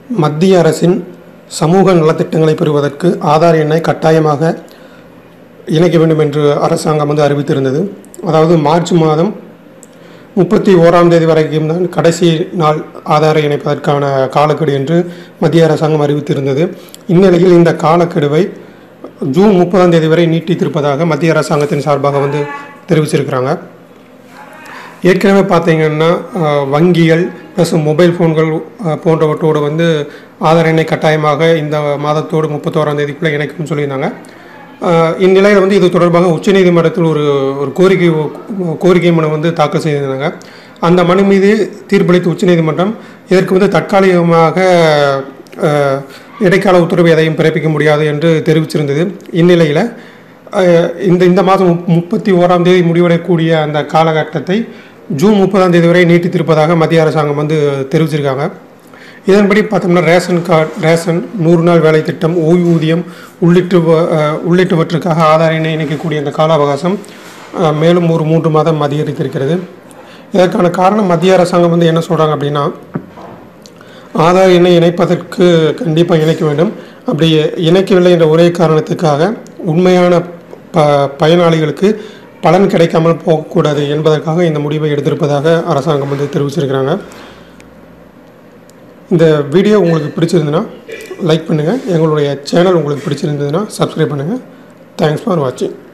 மத்திய அரசின் சமூக நலத்திட்டங்களை பெறுவதற்கு ஆதார் எண்ணை கட்டாயமாக இணைக்க வேண்டும் என்று அரசாங்கம் வந்து அறிவித்திருந்தது அதாவது மார்ச் மாதம் முப்பத்தி ஓராம் தேதி வரைக்கும் தான் கடைசி நாள் ஆதாரை இணைப்பதற்கான காலக்கெடு என்று மத்திய அரசாங்கம் அறிவித்திருந்தது இந்நிலையில் இந்த காலக்கெடுவை ஜூன் முப்பதாம் தேதி வரை நீட்டித்திருப்பதாக மத்திய அரசாங்கத்தின் சார்பாக வந்து தெரிவிச்சிருக்கிறாங்க ஏற்கனவே பார்த்தீங்கன்னா அஹ், வங்கிகள் ப்ளஸ் மொபைல் ஃபோன்கள் அஹ், போன்றவற்றோடு வந்து ஆதார் எண்ணை கட்டாயமாக இந்த மாதத்தோடு முப்பத்தோராம் தேதிக்குள்ளே இணைக்கும்னு சொல்லியிருந்தாங்க அஹ், இந்நிலையில் வந்து இது தொடர்பாக உச்சநீதிமன்றத்தில் ஒரு ஒரு கோரிக்கை கோரிக்கை மனு வந்து தாக்கல் செய்திருந்தாங்க அந்த மனு மீது தீர்ப்பளித்த உச்சநீதிமன்றம் இதற்கு வந்து தற்காலிகமாக அஹ், இடைக்கால உத்தரவு எதையும் பிறப்பிக்க முடியாது என்று தெரிவிச்சிருந்தது இந்நிலையில் அஹ், இந்த இந்த மாதம் முப்- முப்பத்தி ஓராம் தேதி முடிவடையக்கூடிய அந்த காலகட்டத்தை ஜூன் முப்பதாம் தேதி வரை நீட்டித்திருப்பதாக மத்திய அரசாங்கம் வந்து தெரிவிச்சிருக்காங்க இதன்படி பார்த்தோம்னா ரேஷன் கார்டு ரேஷன் நூறு நாள் வேலை திட்டம் ஓய்வூதியம் உள்ளிட்ட உள்ளிட்டவற்றுக்காக ஆதார் எண்ணை இணைக்கக்கூடிய அந்த கால அவகாசம் அஹ், மேலும் ஒரு மூன்று மாதம் அதிகரித்திருக்கிறது இதற்கான காரணம் மத்திய அரசாங்கம் வந்து என்ன சொல்கிறாங்க அப்படின்னா ஆதார் எண்ணை இணைப்பதற்கு கண்டிப்பாக இணைக்க வேண்டும் அப்படி இணைக்கவில்லை என்ற ஒரே காரணத்துக்காக உண்மையான ப பயனாளிகளுக்கு பலன் கிடைக்காமல் போகக்கூடாது என்பதற்காக இந்த முடிவை எடுத்திருப்பதாக அரசாங்கம் வந்து தெரிவிச்சிருக்கிறாங்க இந்த வீடியோ உங்களுக்கு பிடிச்சிருந்துன்னா லைக் பண்ணுங்கள் எங்களுடைய சேனல் உங்களுக்கு பிடிச்சிருந்ததுன்னா சப்ஸ்கிரைப் பண்ணுங்கள் தேங்க்ஸ் ஃபார் வாட்சிங்